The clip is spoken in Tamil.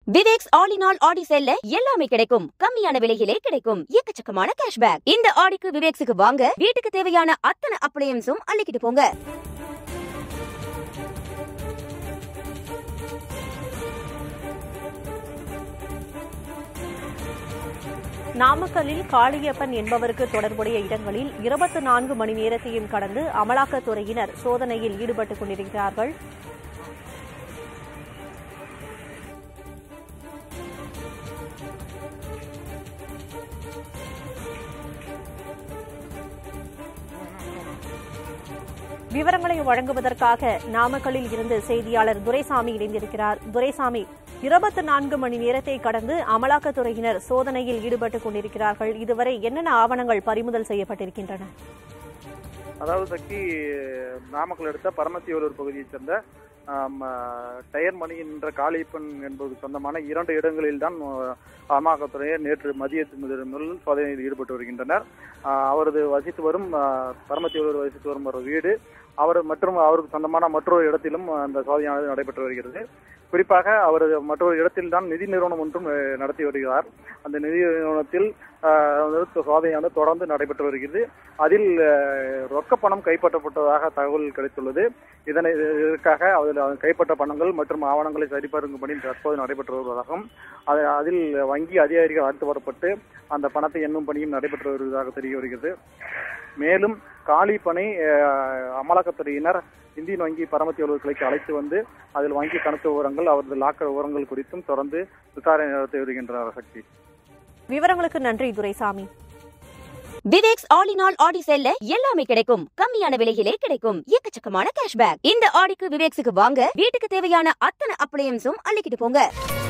Viveks all in all Aadi சேல்ல எல்லாமே கிடைக்கும் கம்மியான விலையிலே கிடைக்கும் எக்கச்சக்கமான கேஷ்பேக் இந்த ஆடிக்கு விவேக்ஸுக்கு வாங்க வீட்டுக்கு தேவையான அத்தனை அப்ளையன்ஸும் அள்ளிக்கிட்டு போங்க நாமக்கல்லில் காளியப்பன் என்பவருக்கு தொடர்புடைய இடங்களில் இருபத்தி நான்கு மணி நேரத்தையும் கடந்து அமலாக்கத்துறையினர் சோதனையில் ஈடுபட்டுக் கொண்டிருக்கிறார்கள் விவரங்களை வழங்குவதற்காக நாமக்கல்லில் இருந்து செய்தியாளர் துரைசாமி இணைந்திருக்கிறார் துரைசாமி இருபத்தி நான்கு மணி நேரத்தை கடந்து அமலாக்கத்துறையினர் சோதனையில் ஈடுபட்டுக் கொண்டிருக்கிறார்கள் இதுவரை என்னென்ன ஆவணங்கள் பறிமுதல் செய்யப்பட்டிருக்கின்றன அதாவது சக்தி நாமக்கல் அடுத்த பரமத்தியூர் பகுதியைச் சேர்ந்த ஆம், டயர் மணி என்ற காளியப்பன் என்பது சொந்தமான இரண்டு இடங்களில் தான் அமலாக்கத்துறையர் நேற்று மதிய முதல் சோதனையில் ஈடுபட்டு வருகின்றனர் ஆ, அவரது வசித்து வரும் ஆ, பரமத்தியூர் வசித்து வரும் ஒரு வீடு அவர் மற்றும் அவருக்கு சொந்தமான மற்றொரு இடத்திலும் அந்த சோதனையானது நடைபெற்று வருகிறது குறிப்பாக அவர் மற்றொரு இடத்தில் தான் நிதி நிறுவனம் ஒன்றும் அஹ், நடத்தி வருகிறார் அந்த நிதி நிறுவனத்தில் ஆஹ், வந்து சோதனையானது தொடர்ந்து நடைபெற்று வருகிறது அதில் அஹ், ரொக்க பணம் கைப்பற்றப்பட்டதாக தகவல் கிடைத்துள்ளது இதனை இதற்காக அதில் கைப்பற்ற பணங்கள் மற்றும் ஆவணங்களை சரிபார்க்கும் பணி தற்போது நடைபெற்று வருவதாகவும் அது- அதில் வங்கி அதிகாரிகள் அழைத்து வரப்பட்டு அந்த பணத்தை எண்ணும் பணியும் நடைபெற்று வருவதாக தெரிய வருகிறது மேலும் காலி பணி அஹ், அமலாக்கத்துறையினர் இந்தியன் வங்கி பரமத்தி அலுவலர்களுக்கு அழைத்து வந்து அதில் வங்கி கணக்கு விவரங்கள் அவரது லாக்கர் விவரங்கள் குறித்தும் தொடர்ந்து விசாரணை நடத்தி வருகின்றனர் சக்தி விவரங்களுக்கு நன்றி Duraisamy Vivek's all in all Aadi சேல்ல எல்லாமே கிடைக்கும் கம்மியான விலையிலே கிடைக்கும் எக்கச்சக்கமான கேஷ்பேக் இந்த ஆடிக்கு விவேக்ஸுக்கு வாங்க வீட்டுக்கு தேவையான அத்தனை அப்ளையன்ஸும் அள்ளிக்கிட்டு போங்க